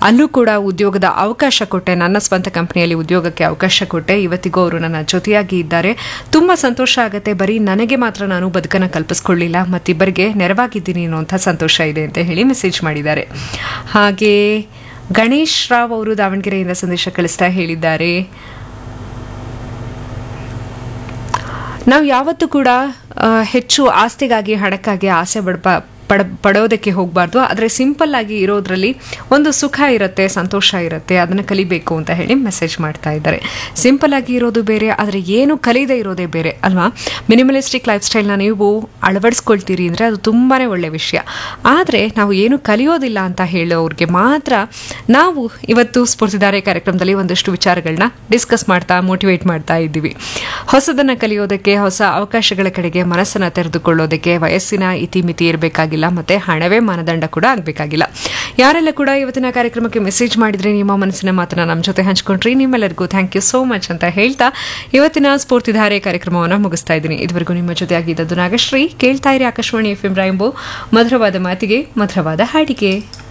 ಅಲ್ಲೂ ಕೂಡ ಉದ್ಯೋಗದ ಅವಕಾಶ ಕೊಟ್ಟೆ ನನ್ನ ಸ್ವಂತ ಕಂಪನಿಯಲ್ಲಿ ಉದ್ಯೋಗಕ್ಕೆ ಅವಕಾಶ ಕೊಟ್ಟೆ ಇವತ್ತಿಗೂ ಅವರು ನನ್ನ ಜೊತೆಯಾಗಿ ಇದ್ದಾರೆ ತುಂಬ ಸಂತೋಷ ಆಗುತ್ತೆ ಬರೀ ನನಗೆ ಮಾತ್ರ ನಾನು ಬದುಕನ್ನು ಕಲ್ಪಿಸ್ಕೊಳ್ಳಿಲ್ಲ ಮತ್ತಿಬ್ಬರಿಗೆ ನೆರವಾಗಿದ್ದೀನಿ ಅನ್ನುವಂಥ ಸಂತೋಷ ಇದೆ ಅಂತ ಹೇಳಿ ಮೆಸೇಜ್ ಮಾಡಿದ್ದಾರೆ ಹಾಗೆ ಗಣೇಶ್ ರಾವ್ ಅವರು ದಾವಣಗೆರೆಯಿಂದ ಸಂದೇಶ ಕಳಿಸ್ತಾ ಹೇಳಿದ್ದಾರೆ ನಾವು ಯಾವತ್ತೂ ಕೂಡ ಆ, ಹೆಚ್ಚು ಆಸ್ತಿಗಾಗಿ ಹಣಕ್ಕಾಗಿ ಆಸೆ ಪಡ್ಬ ಪಡ ಪಡೋದಕ್ಕೆ ಹೋಗಬಾರ್ದು ಆದರೆ ಸಿಂಪಲ್ ಆಗಿ ಇರೋದ್ರಲ್ಲಿ ಒಂದು ಸುಖ ಇರುತ್ತೆ ಸಂತೋಷ ಇರುತ್ತೆ ಅದನ್ನು ಕಲಿಬೇಕು ಅಂತ ಹೇಳಿ ಮೆಸೇಜ್ ಮಾಡ್ತಾ ಇದ್ದಾರೆ ಸಿಂಪಲ್ ಆಗಿ ಇರೋದು ಬೇರೆ ಆದರೆ ಏನು ಕಲಿಯದೇ ಇರೋದೇ ಬೇರೆ ಅಲ್ವಾ ಮಿನಿಮಲಿಸ್ಟಿಕ್ ಲೈಫ್ ಸ್ಟೈಲ್ನ ನೀವು ಅಳವಡಿಸ್ಕೊಳ್ತೀರಿ ಅಂದರೆ ಅದು ತುಂಬಾ ಒಳ್ಳೆಯ ವಿಷಯ ಆದರೆ ನಾವು ಏನು ಕಲಿಯೋದಿಲ್ಲ ಅಂತ ಹೇಳೋರಿಗೆ ಮಾತ್ರ ನಾವು ಇವತ್ತು ಸ್ಫೂರ್ತಿದಾರೆ ಕಾರ್ಯಕ್ರಮದಲ್ಲಿ ಒಂದಷ್ಟು ವಿಚಾರಗಳನ್ನ ಡಿಸ್ಕಸ್ ಮಾಡ್ತಾ ಮೋಟಿವೇಟ್ ಮಾಡ್ತಾ ಇದ್ದೀವಿ ಹೊಸದನ್ನು ಕಲಿಯೋದಕ್ಕೆ ಹೊಸ ಅವಕಾಶಗಳ ಕಡೆಗೆ ಮನಸ್ಸನ್ನು ತೆರೆದುಕೊಳ್ಳೋದಕ್ಕೆ ವಯಸ್ಸಿನ ಇತಿಮಿತಿ ಇರಬೇಕಾಗಿಲ್ಲ ಮತ್ತೆ ಹಣವೇ ಮಾನದಂಡ ಕೂಡ ಆಗಬೇಕಾಗಿಲ್ಲ ಯಾರೆಲ್ಲ ಕೂಡ ಇವತ್ತಿನ ಕಾರ್ಯಕ್ರಮಕ್ಕೆ ಮೆಸೇಜ್ ಮಾಡಿದ್ರೆ ನಿಮ್ಮ ಮನಸ್ಸಿನ ಮಾತನ್ನ ನಮ್ಮ ಜೊತೆ ಹಂಚ್ಕೊಂಡ್ರಿ ನಿಮ್ಮೆಲ್ಲರಿಗೂ ಥ್ಯಾಂಕ್ ಯು ಸೋ ಮಚ್ ಅಂತ ಹೇಳ್ತಾ ಇವತ್ತಿನ ಸ್ಫೂರ್ತಿಧಾರೆ ಕಾರ್ಯಕ್ರಮವನ್ನು ಮುಗಿಸ್ತಾ ಇದ್ದೀನಿ ಇದುವರೆಗೂ ನಿಮ್ಮ ಜೊತೆ ಆಗಿದ್ದದ್ದು ನಾಗಶ್ರೀ ಕೇಳ್ತಾ ಇರಿ ಆಕಾಶವಾಣಿ ಎಫ್ ಎಂ ರಾಯಂಬು ಮಧುರವಾದ ಮಾತಿಗೆ ಮಧುರವಾದ ಹಾಡಿಗೆ